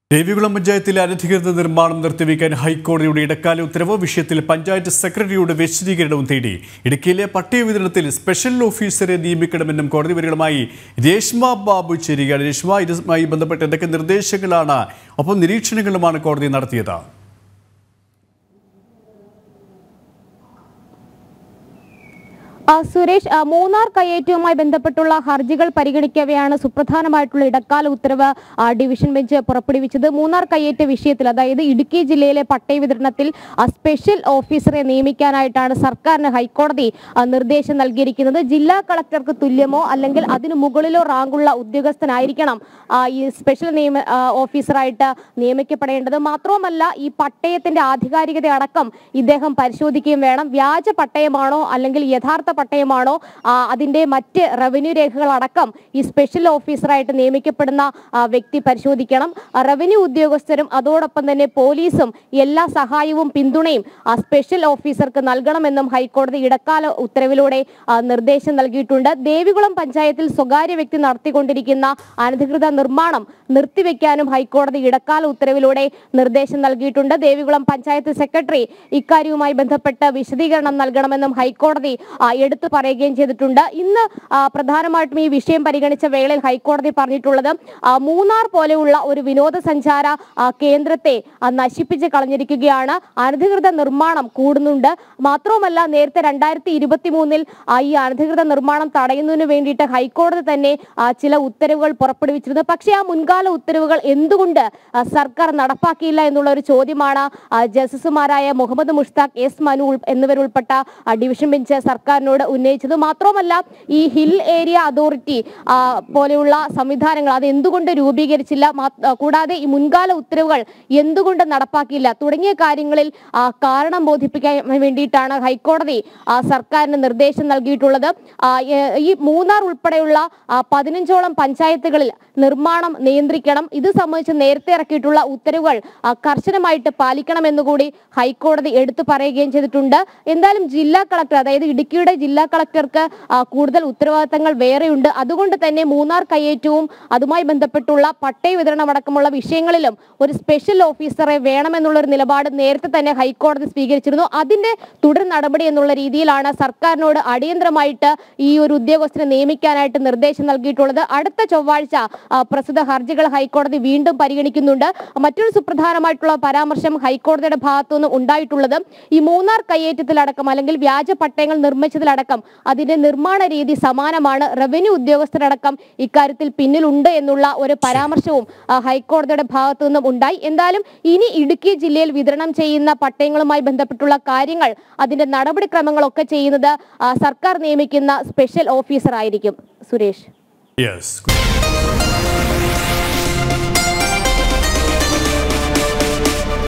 ദേവികുളം പഞ്ചായത്തിലെ അനധികൃത നിർമ്മാണം നിർത്തിവെക്കാൻ ഹൈക്കോടതിയുടെ ഇടക്കാല ഉത്തരവ് വിഷയത്തിൽ പഞ്ചായത്ത് സെക്രട്ടറിയോട് വിശദീകരണവും തേടി ഇടുക്കിയിലെ പട്ടിക വിതരണത്തിൽ സ്പെഷ്യൽ ഓഫീസറെ നിയമിക്കണമെന്നും കോടതി വരികളുമായി രേഷ്മ ബാബു ചേരുകയാണ് രേഷ്മ ഇതുമായി ബന്ധപ്പെട്ട് എന്തൊക്കെ നിർദ്ദേശങ്ങളാണ് ഒപ്പം നിരീക്ഷണങ്ങളുമാണ് കോടതി നടത്തിയത് ആ, സുരേഷ് ആ, മൂന്നാർ കയ്യേറ്റവുമായി ബന്ധപ്പെട്ടുള്ള ഹർജികൾ പരിഗണിക്കവെയാണ് സുപ്രധാനമായിട്ടുള്ള ഇടക്കാല ഉത്തരവ് ആ, ഡിവിഷൻ ബെഞ്ച് പുറപ്പെടുവിച്ചത് മൂന്നാർ കയ്യേറ്റ വിഷയത്തിൽ അതായത് ഇടുക്കി ജില്ലയിലെ പട്ടയ വിതരണത്തിൽ ആ, സ്പെഷ്യൽ ഓഫീസറെ നിയമിക്കാനായിട്ടാണ് സർക്കാരിന് ഹൈക്കോടതി ആ, നിർദ്ദേശം നൽകിയിരിക്കുന്നത് ജില്ലാ കളക്ടർക്ക് തുല്യമോ അല്ലെങ്കിൽ അതിനു മുകളിലോ റാങ്കുള്ള ഉദ്യോഗസ്ഥനായിരിക്കണം ആ, ഈ സ്പെഷ്യൽ നിയമ ആ, ഓഫീസറായിട്ട് നിയമിക്കപ്പെടേണ്ടത് മാത്രവുമല്ല ഈ പട്ടയത്തിന്റെ ആധികാരികത അടക്കം ഇദ്ദേഹം പരിശോധിക്കുകയും വേണം വ്യാജ പട്ടയമാണോ അല്ലെങ്കിൽ യഥാർത്ഥ പട്ടയമാണോ ആ, അതിന്റെ മറ്റ് റവന്യൂ രേഖകൾ അടക്കം ഈ സ്പെഷ്യൽ ഓഫീസറായിട്ട് നിയമിക്കപ്പെടുന്ന ആ, വ്യക്തി പരിശോധിക്കണം ആ, റവന്യൂ ഉദ്യോഗസ്ഥരും അതോടൊപ്പം തന്നെ പോലീസും എല്ലാ സഹായവും പിന്തുണയും ആ സ്പെഷ്യൽ ഓഫീസർക്ക് നൽകണമെന്നും ഹൈക്കോടതി ഇടക്കാല ഉത്തരവിലൂടെ ആ, നിർദ്ദേശം നൽകിയിട്ടുണ്ട് ദേവികുളം പഞ്ചായത്തിൽ സ്വകാര്യ വ്യക്തി നടത്തിക്കൊണ്ടിരിക്കുന്ന അനധികൃത നിർമ്മാണം നിർത്തിവെക്കാനും ഹൈക്കോടതി ഇടക്കാല ഉത്തരവിലൂടെ നിർദ്ദേശം നൽകിയിട്ടുണ്ട് ദേവികുളം പഞ്ചായത്ത് സെക്രട്ടറി ഇക്കാര്യവുമായി ബന്ധപ്പെട്ട് വിശദീകരണം നൽകണമെന്നും ഹൈക്കോടതി ആ, എടുത്തു പറയുകയും ചെയ്തിട്ടുണ്ട് ഇന്ന് ആ, പ്രധാനമായിട്ടും ഈ വിഷയം പരിഗണിച്ച വേളയിൽ ഹൈക്കോടതി പറഞ്ഞിട്ടുള്ളത് ആ, മൂന്നാർ പോലെയുള്ള ഒരു വിനോദസഞ്ചാര ആ, കേന്ദ്രത്തെ ആ, നശിപ്പിച്ച് കളഞ്ഞിരിക്കുകയാണ് അനധികൃത നിർമ്മാണം കൂടുന്നുണ്ട് മാത്രവുമല്ല നേരത്തെ രണ്ടായിരത്തി ഇരുപത്തി മൂന്നിൽ ഈ അനധികൃത നിർമ്മാണം തടയുന്നതിന് വേണ്ടിയിട്ട് ഹൈക്കോടതി തന്നെ ആ, ചില ഉത്തരവുകൾ പുറപ്പെടുവിച്ചിരുന്നു പക്ഷേ ആ മുൻകാല ഉത്തരവുകൾ എന്തുകൊണ്ട് ആ, സർക്കാർ നടപ്പാക്കിയില്ല എന്നുള്ള ഒരു ചോദ്യമാണ് ആ, ജസ്റ്റിസുമാരായ മുഹമ്മദ് മുഷ്താഖ് എസ് മനു ഉൾ- എന്നിവരുൾപ്പെട്ട ആ, ഡിവിഷൻ ബെഞ്ച് സർക്കാരിനോട് ഉന്നയിച്ചത് മാത്രവുമല്ല ഈ ഹിൽ ഏരിയ അതോറിറ്റി ആ, പോലെയുള്ള സംവിധാനങ്ങൾ അത് എന്തുകൊണ്ട് രൂപീകരിച്ചില്ല മാ- ആ, കൂടാതെ ഈ മുൻകാല ഉത്തരവുകൾ എന്തുകൊണ്ട് നടപ്പാക്കിയില്ല തുടങ്ങിയ കാര്യങ്ങളിൽ ആ, കാരണം ബോധിപ്പിക്കാൻ വേണ്ടിയിട്ടാണ് ഹൈക്കോടതി ആ, സർക്കാരിന് നിർദ്ദേശം നൽകിയിട്ടുള്ളത് ആ, ഏ- ഈ മൂന്നാർ ഉൾപ്പെടെയുള്ള ആ, പതിനഞ്ചോളം പഞ്ചായത്തുകളിൽ നിർമ്മാണം നിയന്ത്രിക്കണം ഇത് സംബന്ധിച്ച് നേരത്തെ ഇറക്കിയിട്ടുള്ള ഉത്തരവുകൾ ആ, കർശനമായിട്ട് പാലിക്കണമെന്നുകൂടി ഹൈക്കോടതി എടുത്തു പറയുകയും ചെയ്തിട്ടുണ്ട് എന്തായാലും ജില്ലാ കളക്ടർ അതായത് ഇടുക്കിയുടെ ജില്ലാ കളക്ടർക്ക് ആ, കൂടുതൽ ഉത്തരവാദിത്തങ്ങൾ വേറെയുണ്ട് അതുകൊണ്ട് തന്നെ മൂന്നാർ കയ്യേറ്റവും അതുമായി ബന്ധപ്പെട്ടുള്ള പട്ടയ വിതരണം അടക്കമുള്ള വിഷയങ്ങളിലും ഒരു സ്പെഷ്യൽ ഓഫീസറെ വേണമെന്നുള്ള ഒരു നിലപാട് നേരത്തെ തന്നെ ഹൈക്കോടതി സ്വീകരിച്ചിരുന്നു അതിന്റെ തുടർ നടപടി എന്നുള്ള രീതിയിലാണ് സർക്കാരിനോട് അടിയന്തരമായിട്ട് ഈ ഒരു ഉദ്യോഗസ്ഥനെ നിയമിക്കാനായിട്ട് നിർദ്ദേശം നൽകിയിട്ടുള്ളത് അടുത്ത ചൊവ്വാഴ്ച ആ, പ്രസ്തുത ഹർജികൾ ഹൈക്കോടതി വീണ്ടും പരിഗണിക്കുന്നുണ്ട് മറ്റൊരു സുപ്രധാനമായിട്ടുള്ള പരാമർശം ഹൈക്കോടതിയുടെ ഭാഗത്തുനിന്ന് ഉണ്ടായിട്ടുള്ളത് ഈ മൂന്നാർ കയ്യേറ്റത്തിലടക്കം അല്ലെങ്കിൽ വ്യാജ പട്ടയങ്ങൾ നിർമ്മിച്ചതിലടക്കം അതിന്റെ നിർമ്മാണ രീതി സമാനമാണ് റവന്യൂ ഉദ്യോഗസ്ഥരടക്കം ഇക്കാര്യത്തിൽ പിന്നിലുണ്ട് എന്നുള്ള ഒരു പരാമർശവും ആ, ഹൈക്കോടതിയുടെ ഭാഗത്തു നിന്നും ഉണ്ടായി എന്തായാലും ഇനി ഇടുക്കി ജില്ലയിൽ വിതരണം ചെയ്യുന്ന പട്ടയങ്ങളുമായി ബന്ധപ്പെട്ടുള്ള കാര്യങ്ങൾ അതിന്റെ നടപടിക്രമങ്ങളൊക്കെ ചെയ്യുന്നത് ആ, സർക്കാർ നിയമിക്കുന്ന സ്പെഷ്യൽ ഓഫീസർ ആയിരിക്കും സുരേഷ് യെസ്